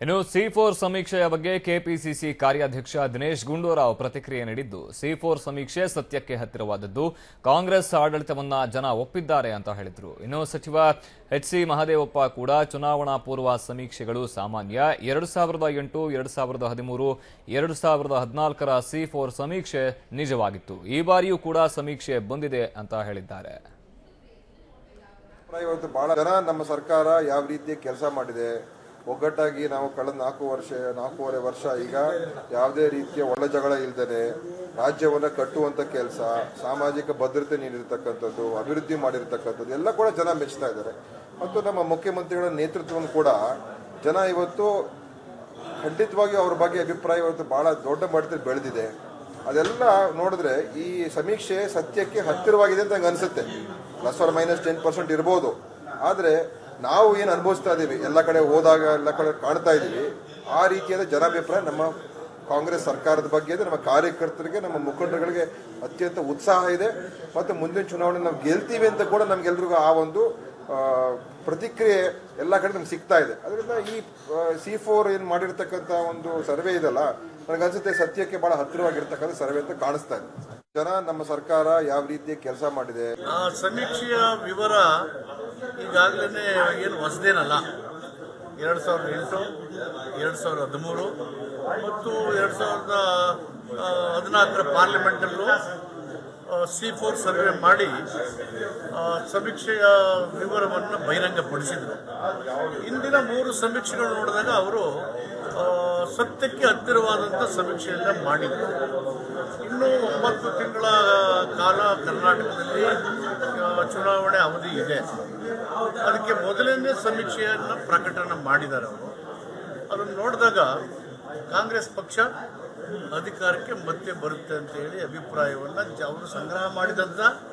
ಇನ್ನು C four ಸಮೀಕ್ಷೆಯ ಬಗ್ಗೆ ಕೆಪಿಸಿಸಿ ಕಾರ್ಯಾಧ್ಯಕ್ಷ ದಿನೇಶ್ ಗುಂಡೂರಾವ್ ಪ್ರತಿಕ್ರಿಯೆ ನೀಡಿದ್ದು ಸಿ ಫೋರ್ ಸಮೀಕ್ಷೆ ಸತ್ಯಕ್ಕೆ ಹತ್ತಿರವಾದದ್ದು ಕಾಂಗ್ರೆಸ್ ಆಡಳಿತವನ್ನ ಜನ ಒಪ್ಪಿದ್ದಾರೆ ಅಂತ ಹೇಳಿದ್ರು ಇನ್ನು ಸಚಿವ ಎಚ್ ಸಿ ಮಹದೇವಪ್ಪ ಕೂಡ ಚುನಾವಣಾ ಪೂರ್ವ ಸಮೀಕ್ಷೆಗಳು ಸಾಮಾನ್ಯ ಎರಡು ಸಾವಿರದ ಎಂಟು ಎರಡು ಸಾವಿರದ ಹದಿಮೂರು ಎರಡು ಸಾವಿರದ ಹದಿನಾಲ್ಕರ ಸಿ ಫೋರ್ ಸಮೀಕ್ಷೆ ನಿಜವಾಗಿತ್ತು ಈ ಬಾರಿಯೂ ಕೂಡ ಸಮೀಕ್ಷೆ ಬಂದಿದೆ ಅಂತ ಹೇಳಿದ್ದಾರೆ ಅಭಿಪ್ರಾಯ ಇವತ್ತು ಬಹಳ ಜನ ನಮ್ಮ ಸರ್ಕಾರ ಯಾವ ರೀತಿ ಕೆಲಸ ಮಾಡಿದೆ ಒಗ್ಗಟ್ಟಾಗಿ ನಾವು ಕಳೆದ ನಾಲ್ಕು ವರ್ಷ ನಾಲ್ಕೂವರೆ ವರ್ಷ ಈಗ ಯಾವುದೇ ರೀತಿಯ ಒಳ ಜಗಳ ಇಲ್ದೇನೆ ರಾಜ್ಯವನ್ನ ಕಟ್ಟುವಂತ ಕೆಲಸ ಸಾಮಾಜಿಕ ಭದ್ರತೆ ನೀಡಿರ್ತಕ್ಕಂಥದ್ದು ಅಭಿವೃದ್ಧಿ ಮಾಡಿರ್ತಕ್ಕಂಥದ್ದು ಎಲ್ಲ ಕೂಡ ಜನ ಮೆಚ್ಚುತ್ತಾ ಇದ್ದಾರೆ ಮತ್ತು ನಮ್ಮ ಮುಖ್ಯಮಂತ್ರಿಗಳ ನೇತೃತ್ವವನ್ನು ಕೂಡ ಜನ ಇವತ್ತು ಖಂಡಿತವಾಗಿಯೂ ಅವ್ರ ಬಗ್ಗೆ ಅಭಿಪ್ರಾಯ ಇವತ್ತು ಬಹಳ ದೊಡ್ಡ ಮಟ್ಟದಲ್ಲಿ ಬೆಳೆದಿದೆ ಅದೆಲ್ಲ ನೋಡಿದ್ರೆ ಈ ಸಮೀಕ್ಷೆ ಸತ್ಯಕ್ಕೆ ಹತ್ತಿರವಾಗಿದೆ ಅಂತ ನಂಗೆ ಅನ್ಸುತ್ತೆ plus or minus ten percent ಇರ್ಬೋದು ಆದರೆ ನಾವು ಏನು ಅನುಭವಿಸ್ತಾ ಇದ್ದೀವಿ ಎಲ್ಲ ಕಡೆ ಹೋದಾಗ ಎಲ್ಲ ಕಡೆ ಕಾಣ್ತಾ ಇದ್ದೀವಿ ಆ ರೀತಿಯಾದ ಜನಾಭಿಪ್ರಾಯ ನಮ್ಮ ಕಾಂಗ್ರೆಸ್ ಸರ್ಕಾರದ ಬಗ್ಗೆ ಇದೆ ನಮ್ಮ ಕಾರ್ಯಕರ್ತರಿಗೆ ನಮ್ಮ ಮುಖಂಡರುಗಳಿಗೆ ಅತ್ಯಂತ ಉತ್ಸಾಹ ಇದೆ ಮತ್ತು ಮುಂದಿನ ಚುನಾವಣೆ ನಾವು ಗೆಲ್ತೀವಿ ಅಂತ ಕೂಡ ನಮ್ಗೆಲ್ರಿಗೂ ಆ ಒಂದು ಆ, ಪ್ರತಿಕ್ರಿಯೆ ಎಲ್ಲ ಕಡೆ ನಮ್ಗೆ ಸಿಗ್ತಾ ಇದೆ ಅದರಿಂದ ಈ ಸಿ ಫೋರ್ ಏನು ಮಾಡಿರ್ತಕ್ಕಂಥ ಒಂದು ಸರ್ವೆ ಇದೆಲ್ಲ ನನಗನ್ಸುತ್ತೆ ಸತ್ಯಕ್ಕೆ ಬಹಳ ಹತ್ತಿರವಾಗಿರ್ತಕ್ಕಂಥ ಸರ್ವೆ ಅಂತ ಕಾಣಿಸ್ತಾ ಇದೆ ಜನ ನಮ್ಮ ಸರ್ಕಾರ ಯಾವ ರೀತಿ ಕೆಲಸ ಮಾಡಿದೆ ಆ ಸಮೀಕ್ಷೆಯ ವಿವರ ಈಗಾಗಲೇ ಏನು ಹೊಸದೇನಲ್ಲ ಎರಡು ಸಾವಿರದ ಎಂಟು ಎರಡು ಸಾವಿರದ ಹದಿಮೂರು ಮತ್ತು ಎರಡು ಸಾವಿರದ ಆ, ಹದಿನಾಲ್ಕರ ಪಾರ್ಲಿಮೆಂಟಲ್ಲೂ ಸಿ ಫೋರ್ ಸರ್ವೆ ಮಾಡಿ ಆ, ಸಮೀಕ್ಷೆಯ ವಿವರವನ್ನು ಬಹಿರಂಗಪಡಿಸಿದರು ಇಂದಿನ ಮೂರು ಸಮೀಕ್ಷೆಗಳು ನೋಡಿದಾಗ ಅವರು ಆ, ಸತ್ಯಕ್ಕೆ ಹತ್ತಿರವಾದಂಥ ಸಮೀಕ್ಷೆಯನ್ನ ಮಾಡಿದರು ಇನ್ನು ಒಂಬತ್ತು ತಿಂಗಳ ಕಾಲ ಕರ್ನಾಟಕದಲ್ಲಿ ಆ, ಚುನಾವಣೆ ಅವಧಿ ಇದೆ ಅದಕ್ಕೆ ಮೊದಲನೇ ಸಮೀಕ್ಷೆಯನ್ನು ಪ್ರಕಟಣೆ ಮಾಡಿದ್ದಾರೆ ಅವರು ಅದನ್ನು ನೋಡಿದಾಗ ಕಾಂಗ್ರೆಸ್ ಪಕ್ಷ ಅಧಿಕಾರಕ್ಕೆ ಮತ್ತೆ ಬರುತ್ತೆ ಅಂತ ಹೇಳಿ ಅಭಿಪ್ರಾಯವನ್ನು ಅವರು ಸಂಗ್ರಹ ಮಾಡಿದಂಥ